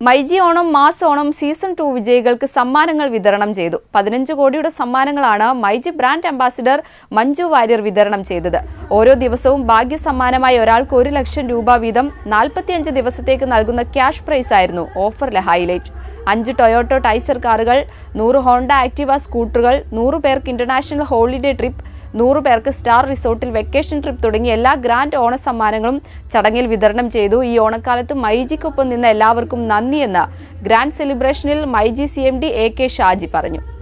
myG Onam mass Onam season two വിജയികൾക്ക് സമ്മാനങ്ങൾ വിതരണം ചെയ്തു പതിനഞ്ച് കോടിയുടെ സമ്മാനങ്ങളാണ് myG brand ambassador Manju Warrier വിതരണം ചെയ്തത് ഓരോ ദിവസവും ഭാഗ്യ സമ്മാനമായി ഒരാൾക്ക് ഒരു ലക്ഷം രൂപ വീതം നാൽപ്പത്തിയഞ്ച് ദിവസത്തേക്ക് നൽകുന്ന ക്യാഷ് പ്രൈസ് ആയിരുന്നു ഓഫറിലെ ഹൈലൈറ്റ് അഞ്ച് ടൊയോട്ടോ ടൈസർ കാറുകൾ നൂറ് ഹോണ്ട ആക്ടിവ സ്കൂട്ടറുകൾ നൂറ് പേർക്ക് ഇന്റർനാഷണൽ ഹോളിഡേ ട്രിപ്പ് നൂറ് പേർക്ക് സ്റ്റാർ റിസോർട്ടിൽ വെക്കേഷൻ ട്രിപ്പ് തുടങ്ങിയ എല്ലാ ഗ്രാൻഡ് ഓണ സമ്മാനങ്ങളും ചടങ്ങിൽ വിതരണം ചെയ്തു ഈ ഓണക്കാലത്ത് മൈജിക്കൊപ്പം നിന്ന എല്ലാവർക്കും നന്ദിയെന്ന് ഗ്രാൻഡ് സെലിബ്രേഷനിൽ myG C M D A K Shaji പറഞ്ഞു